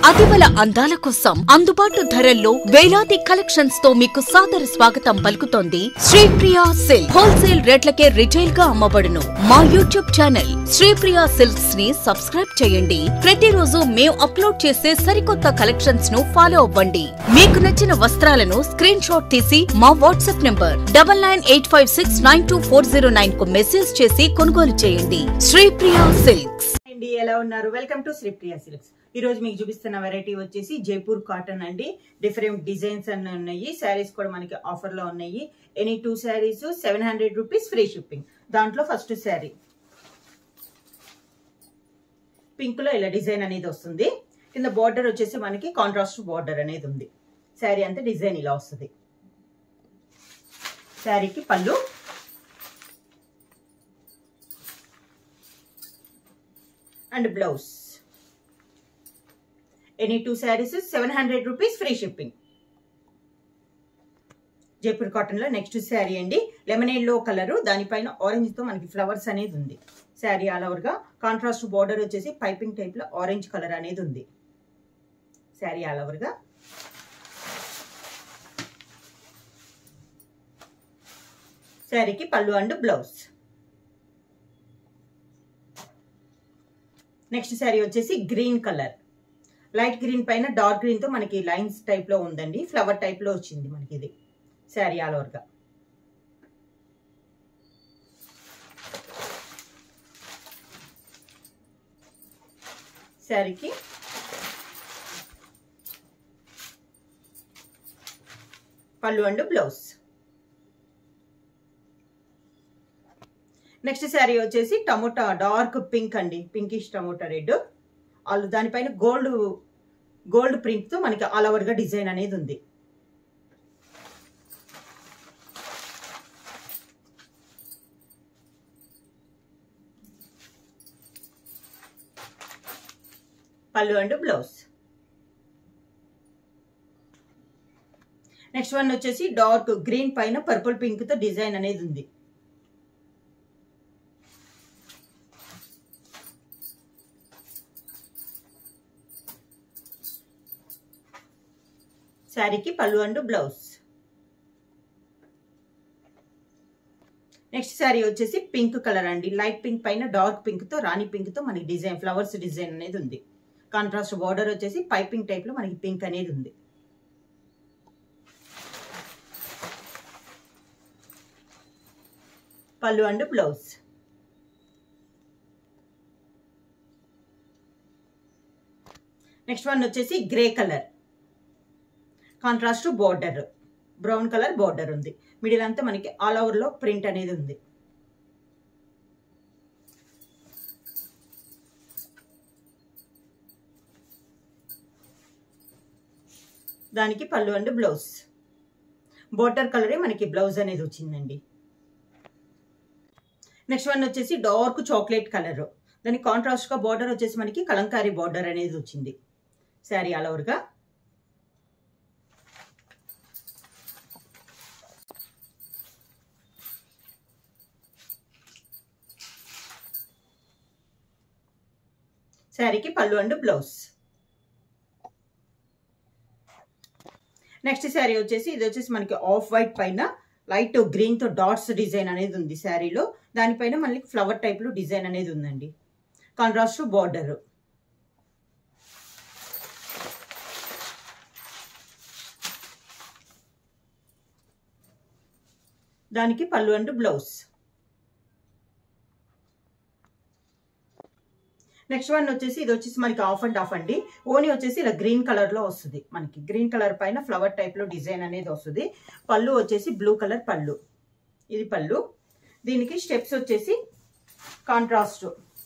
అతివల అందాల కోసం అందుబాటు ధరల్లో వేలాది కలెక్షన్స్ తో మీకు సాదర స్వాగతం పలుకుతోంది శ్రీప్రియా సిల్క్ హోల్సేల్ రేట్లకే రిటైల్ గా అమ్మబడును మా యూట్యూబ్ ఛానల్ శ్రీప్రియా సిల్క్స్ ని సబ్స్క్రైబ్ చేయండి ప్రతిరోజు మేము అప్లోడ్ చేసే సరికొత్త కలెక్షన్స్ ను ఫాలో అవ్వండి మీకు నచ్చిన వస్త్రాలను స్క్రీన్ షాట్ తీసి మా WhatsApp number double nine eight five six nine two four zero nine కు మెసేజ్ చేసి కొనుగోలు చేయండి శ్రీప్రియా సిల్క్స్ అండి ఎలా ఉన్నారు వెల్కమ్ టు శ్రీప్రియా సిల్క్స్ ఈ రోజు మీకు చూపిస్తున్న వెరైటీ వచ్చేసి జైపూర్ కాటన్ అండి డిఫరెంట్ డిజైన్స్ అన్ని ఉన్నాయి శారీస్ కూడా మనకి ఆఫర్ లో ఉన్నాయి any two saris seven hundred rupees free shipping దాంట్లో ఫస్ట్ శారీ పింక్ లో ఇలా డిజైన్ అనేది వస్తుంది కింద బార్డర్ వచ్చేసి మనకి కాంట్రాస్ట్ బార్డర్ అనేది ఉంది శారీ అంతా డిజైన్ ఇలా వస్తుంది శారీకి పళ్ళు and blouse any two saris seven hundred rupees free shipping Jaipur cotton లో నెక్స్ట్ శారీ అండి లెమన్ ఎల్లో కలర్ దానిపైన ఆరెంజ్ తో మనకి ఫ్లవర్స్ అనేది ఉంది శారీ ఆల్ ఓవర్ గా కాంట్రాస్ట్ బార్డర్ వచ్చేసి పైపింగ్ టైప్ లో ఆరెంజ్ కలర్ అనేది ఉంది శారీ ఆల్ ఓవర్ గా శారీకి పళ్ళు అండ్ బ్లౌజ్ నెక్స్ట్ శారీ వచ్చేసి గ్రీన్ కలర్ లైట్ గ్రీన్ పైన డార్క్ గ్రీన్ తో మనకి లైన్స్ టైప్ లో ఉందండి ఫ్లవర్ టైప్ లో వచ్చింది మనకి ఇది శారీ ఆల్ ఓవర్ గా శారీకి పళ్ళు అండ్ బ్లౌజ్ నెక్స్ట్ శారీ వచ్చేసి టమోటా డార్క్ పింక్ అండి పింకిష్ టమోటా రెడ్ వాళ్ళు దానిపైన గోల్డ్ గోల్డ్ ప్రింట్ తో మనకి ఆల్ ఓవర్ గా డిజైన్ అనేది ఉంది పళ్ళు అండ్ బ్లౌజ్ నెక్స్ట్ వన్ వచ్చేసి డార్క్ గ్రీన్ పైన పర్పుల్ పింక్ తో డిజైన్ అనేది ఉంది శారీకి పళ్ళు అండ్ బ్లౌజ్ నెక్స్ట్ శారీ వచ్చేసి పింక్ కలర్ అండి లైట్ పింక్ పైన డార్క్ పింక్ తో రాణి పింక్ తో మనకి డిజైన్ ఫ్లవర్స్ డిజైన్ అనేది ఉంది కాంట్రాస్ట్ బార్డర్ వచ్చేసి పైపింగ్ టైప్ లో మనకి పింక్ అనేది ఉంది పళ్ళు అండ్ బ్లౌజ్ నెక్స్ట్ వన్ వచ్చేసి grey colour contrast border brown colour border ఉంది మిడిల్ అంతా మనకి ఆల్ ఓవర్ లో ప్రింట్ అనేది ఉంది దానికి పళ్ళు అండ్ బ్లౌజ్ బోర్డర్ కలరే మనకి బ్లౌజ్ అనేది వచ్చిందండి నెక్స్ట్ వన్ వచ్చేసి డార్క్ చాక్లెట్ కలర్ దానికి కాంట్రాస్ట్ గా బార్డర్ వచ్చేసి మనకి కలంకారీ బార్డర్ అనేది వచ్చింది శారీ ఆల్ ఓవర్గా శారీకి పళ్ళు అండ్ బ్లౌజ్ నెక్స్ట్ శారీ వచ్చేసి ఇది వచ్చేసి మనకి ఆఫ్ వైట్ పైన లైట్ గ్రీన్ తో డాట్స్ డిజైన్ అనేది ఉంది శారీలో దానిపైన మనకి ఫ్లవర్ టైప్ లో డిజైన్ అనేది ఉందండి కాంట్రాస్ట్ బార్డర్ దానికి పళ్ళు అండ్ బ్లౌజ్ నెక్స్ట్ వన్ వచ్చేసి ఇది వచ్చేసి మనకి ఆఫ్ అండ్ ఆఫ్ అండి ఓని వచ్చేసి ఇలా గ్రీన్ కలర్ లో వస్తుంది మనకి గ్రీన్ కలర్ పైన ఫ్లవర్ టైప్ లో డిజైన్ అనేది వస్తుంది పళ్ళు వచ్చేసి బ్లూ కలర్ పళ్ళు ఇది పళ్ళు దీనికి స్టెప్స్ వచ్చేసి కాంట్రాస్ట్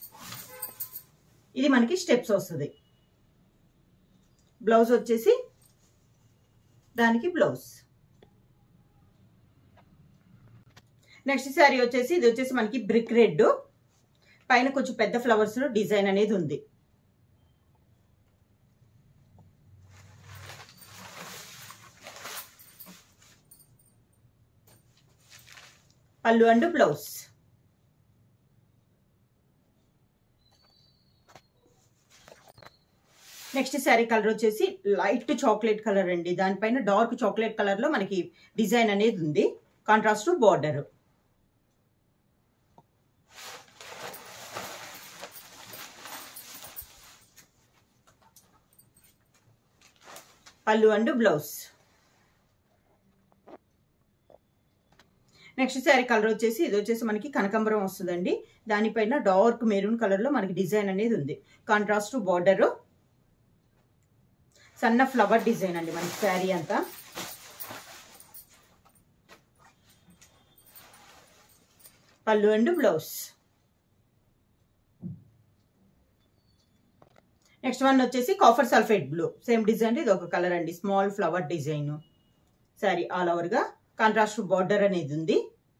ఇది మనకి స్టెప్స్ వస్తుంది బ్లౌజ్ వచ్చేసి దానికి బ్లౌజ్ నెక్స్ట్ శారీ వచ్చేసి ఇది వచ్చేసి మనకి బ్రిక్ రెడ్ పైన కొంచెం పెద్ద ఫ్లవర్స్ లో డిజైన్ అనేది ఉంది పళ్ళు and blouse next sari colour వచ్చేసి లైట్ చాక్లెట్ కలర్ అండి దానిపైన డార్క్ చాక్లెట్ కలర్ లో మనకి డిజైన్ అనేది ఉంది కాంట్రాస్ట్ బార్డర్ పళ్ళు and blouse next sari colour వచ్చేసి ఇది వచ్చేసి మనకి కనకంబరం వస్తుందండి దానిపైన డార్క్ మెరూన్ కలర్ లో మనకి డిజైన్ అనేది ఉంది కాంట్రాస్ట్ బార్డర్ సన్న ఫ్లవర్ డిజైన్ అండి మనకి శారీ అంతా పళ్ళు అండ్ బ్లౌజ్ నెక్స్ట్ వన్ వచ్చేసి copper sulphate blue same design ఇది ఒక కలర్ అండి small flower design sari all over గా కాంట్రాస్ట్ బార్డర్ అనేది ఉంది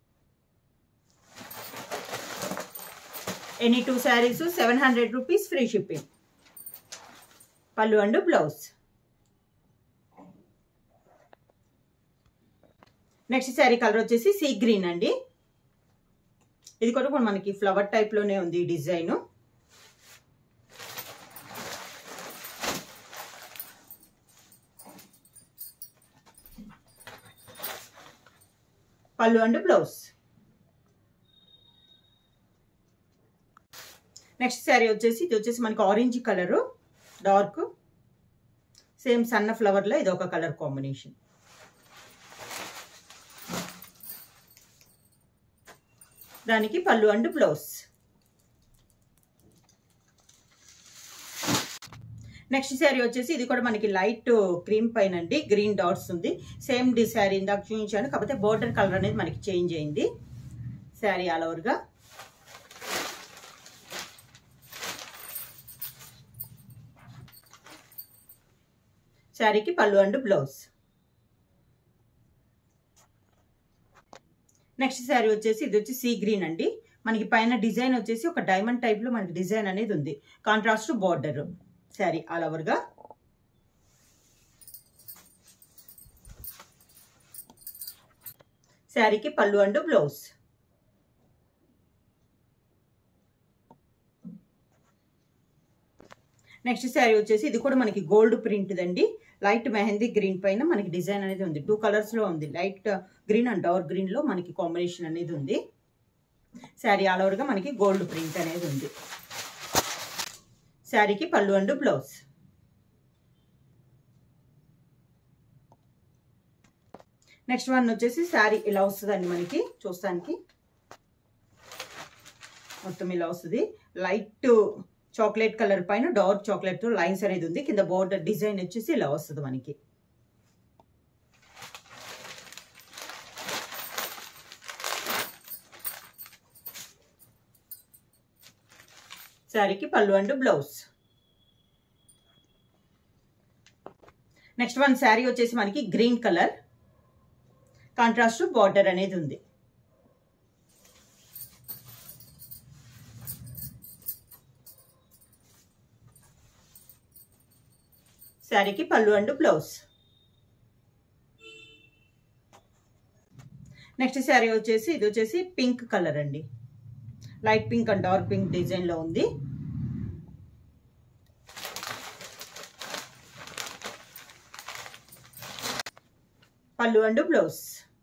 any two saris seven hundred rupees free shipping పళ్ళు and blouse next sari colour వచ్చేసి సీ గ్రీన్ అండి ఇది కూడా మనకి ఫ్లవర్ టైప్ లోనే ఉంది ఈ డిజైన్ పళ్ళు అండ్ బ్లౌజ్ నెక్స్ట్ శారీ వచ్చేసి ఇది వచ్చేసి మనకి ఆరెంజ్ కలర్ డార్క్ సేమ్ సన్న ఫ్లవర్ లో ఇది ఒక కలర్ కాంబినేషన్ దానికి పళ్ళు అండ్ బ్లౌజ్ నెక్స్ట్ శారీ వచ్చేసి ఇది కూడా మనకి లైట్ క్రీమ్ పైన అండి గ్రీన్ డాట్స్ ఉంది సేమ్ డి శారీ ఇందాక చూపించాను కాకపోతే బోర్డర్ కలర్ అనేది మనకి చేంజ్ అయింది శారీ ఆల్ ఓవర్గా శారీకి పళ్ళు అండ్ బ్లౌజ్ నెక్స్ట్ శారీ వచ్చేసి ఇది వచ్చి సీ గ్రీన్ అండి మనకి పైన డిజైన్ వచ్చేసి ఒక డైమండ్ టైప్ లో మనకి డిజైన్ అనేది ఉంది contrast border sari all over గా శారీకి పళ్ళు అండ్ బ్లౌజ్ నెక్స్ట్ శారీ వచ్చేసి ఇది కూడా మనకి గోల్డ్ ప్రింట్ అండి లైట్ మెహందీ గ్రీన్ పైన మనకి డిజైన్ అనేది ఉంది టూ కలర్స్ లో ఉంది light green and dark green లో మనకి కాంబినేషన్ అనేది ఉంది శారీ ఆల్ ఓవర్ గా మనకి గోల్డ్ ప్రింట్ అనేది ఉంది శారీకి పళ్ళు అండ్ బ్లౌజ్ నెక్స్ట్ వన్ వచ్చేసి శారీ ఇలా వస్తుందండి మనకి చూస్తానికి మొత్తం ఇలా వస్తుంది లైట్ చాక్లెట్ కలర్ పైన డార్క్ చాక్లెట్ తో లైన్స్ అనేది ఉంది కింద బోర్డర్ డిజైన్ వచ్చేసి ఇలా వస్తుంది మనకి శారీకి పళ్ళు and blouse next one sari వచ్చేసి మనకి గ్రీన్ కలర్ కాంట్రాస్ట్ బార్డర్ అనేది ఉంది శారీకి పళ్ళు అండ్ బ్లౌజ్ నెక్స్ట్ శారీ వచ్చేసి ఇది వచ్చేసి పింక్ కలర్ అండి light pink and dark pink design లో ఉంది పళ్ళు అండ్ బ్లౌజ్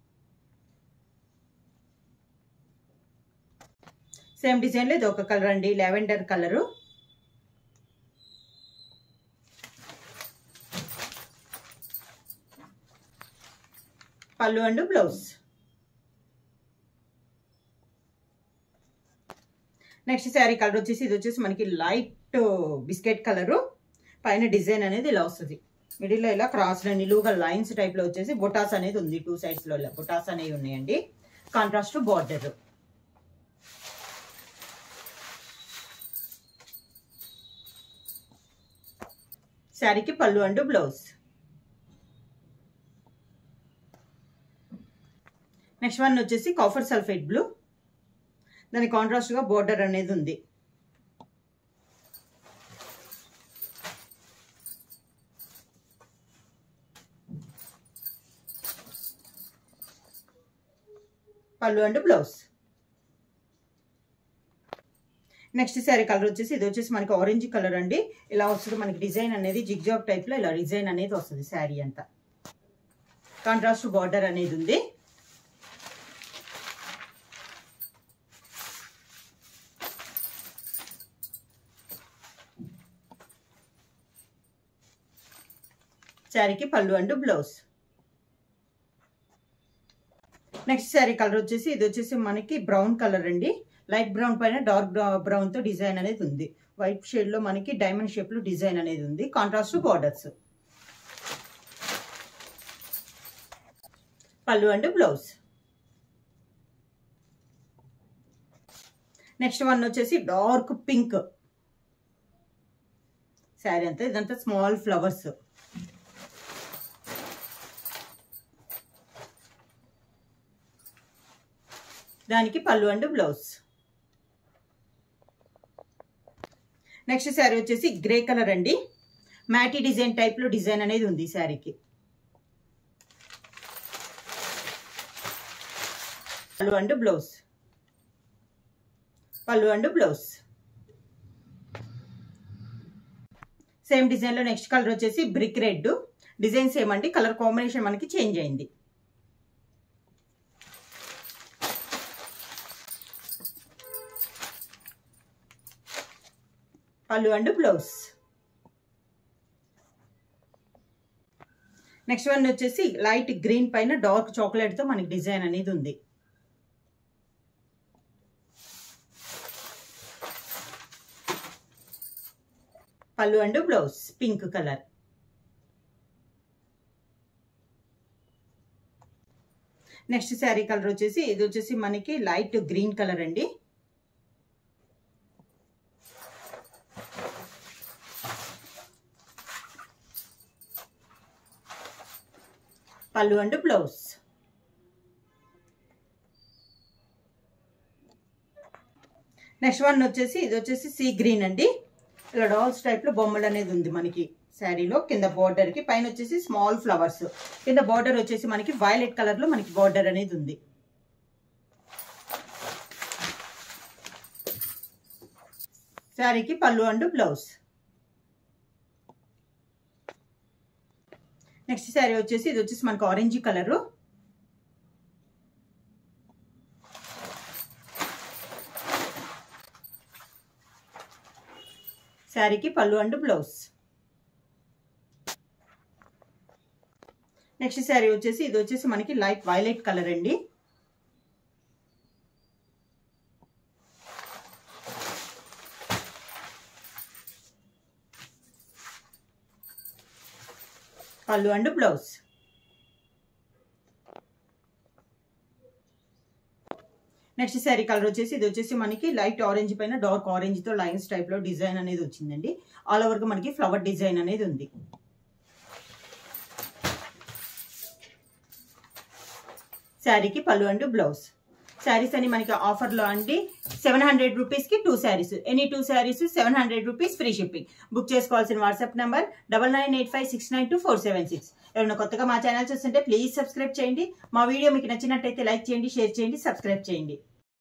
సేమ్ డిజైన్ లో ఇది ఒక కలర్ అండి లెవెండర్ కలరు పళ్ళు and blouse next sari colour వచ్చేసి ఇది వచ్చేసి మనకి లైట్ బిస్కెట్ కలరు పైన డిజైన్ అనేది ఇలా వస్తుంది మిడిల్లో ఇలా క్రాస్ నిలువుగా లైన్స్ టైప్ లో వచ్చేసి బొటాస్ అనేది ఉంది టూ సైడ్స్ లో బొటాస్ అనేవి ఉన్నాయండి కాంట్రాస్ట్ బార్డర్ శారీకి పళ్ళు అండ్ బ్లౌజ్ నెక్స్ట్ వన్ వచ్చేసి కాఫర్ సల్ఫేట్ బ్లూ దాని కాంట్రాస్ట్ గా బోర్డర్ అనేది ఉంది పళ్ళు and blouse next sari colour వచ్చేసి ఇది వచ్చేసి మనకి ఆరెంజ్ కలర్ అండి ఇలా వస్తుంది మనకి డిజైన్ అనేది జిగ్జాగ్ టైప్ లో ఇలా డిజైన్ అనేది వస్తుంది శారీ అంతా కాంట్రాస్ట్ బార్డర్ అనేది ఉంది శారీకి పళ్ళు and blouse next sari colour వచ్చేసి ఇది వచ్చేసి మనకి బ్రౌన్ కలర్ అండి లైట్ బ్రౌన్ పైన డార్క్ బ్రౌన్ తో డిజైన్ అనేది ఉంది వైట్ షేడ్ లో మనకి డైమండ్ షేప్ లో డిజైన్ అనేది ఉంది కాంట్రాస్ట్ బార్డర్స్ పళ్ళు అండ్ బ్లౌజ్ నెక్స్ట్ వన్ వచ్చేసి డార్క్ పింక్ శారీ అంతా ఇదంతా స్మాల్ ఫ్లవర్స్ దానికి పళ్ళు అండ్ బ్లౌజ్ నెక్స్ట్ శారీ వచ్చేసి గ్రే కలర్ అండి మ్యాటీ డిజైన్ టైప్ లో డిజైన్ అనేది ఉంది ఈ శారీకి పళ్ళు అండ్ బ్లౌజ్ పళ్ళు అండ్ బ్లౌజ్ సేమ్ డిజైన్ లో నెక్స్ట్ కలర్ వచ్చేసి బ్రిక్ రెడ్ డిజైన్ సేమ్ అండి కలర్ కాంబినేషన్ మనకి చేంజ్ అయింది పళ్ళు అండ్ బ్లౌజ్ నెక్స్ట్ వన్ వచ్చేసి లైట్ గ్రీన్ పైన డార్క్ చాక్లెట్ తో మనకి డిజైన్ అనేది ఉంది పళ్ళు and blouse pink colour next sari colour వచ్చేసి ఇది వచ్చేసి మనకి లైట్ గ్రీన్ కలర్ అండి పళ్ళు అండ్ బ్లౌజ్ నెక్స్ట్ వన్ వచ్చేసి ఇది వచ్చేసి సీ గ్రీన్ అండి ఇలా డాల్స్ టైప్ లో బొమ్మలు అనేది ఉంది మనకి శారీలో కింద బార్డర్ కి పైన వచ్చేసి స్మాల్ ఫ్లవర్స్ కింద బార్డర్ వచ్చేసి మనకి వైలెట్ కలర్ లో మనకి బార్డర్ అనేది ఉంది శారీకి పళ్ళు అండ్ బ్లౌజ్ నెక్స్ట్ శారీ వచ్చేసి ఇది వచ్చేసి మనకు ఆరెంజ్ కలరు శారీకి పళ్ళు అండ్ బ్లౌజ్ నెక్స్ట్ శారీ వచ్చేసి ఇది వచ్చేసి మనకి లైట్ వైలెట్ కలర్ అండి పళ్ళు and blouse next sari colour వచ్చేసి ఇది వచ్చేసి మనకి లైట్ ఆరెంజ్ పైన డార్క్ ఆరెంజ్ తో లైన్స్ టైప్ లో డిజైన్ అనేది వచ్చిందండి ఆల్ ఓవర్ గా మనకి ఫ్లవర్ డిజైన్ అనేది ఉంది శారీకి పళ్ళు అండ్ బ్లౌజ్ శారీస్ అని మనకి ఆఫర్లో అండి సెవెన్ హండ్రెడ్ రూపీస్కి two saris any two saris seven hundred rupees free shipping book చేసుకోవాల్సిన WhatsApp number double nine eight five six nine two four seven six ఎవరైనా కొత్తగా మా ఛానల్ చూస్తుంటే ప్లీజ్ సబ్స్క్రైబ్ చేయండి మా వీడియో మీకు నచ్చినట్టయితే లైక్ చేయండి షేర్ చేయండి సబ్స్క్రైబ్ చేయండి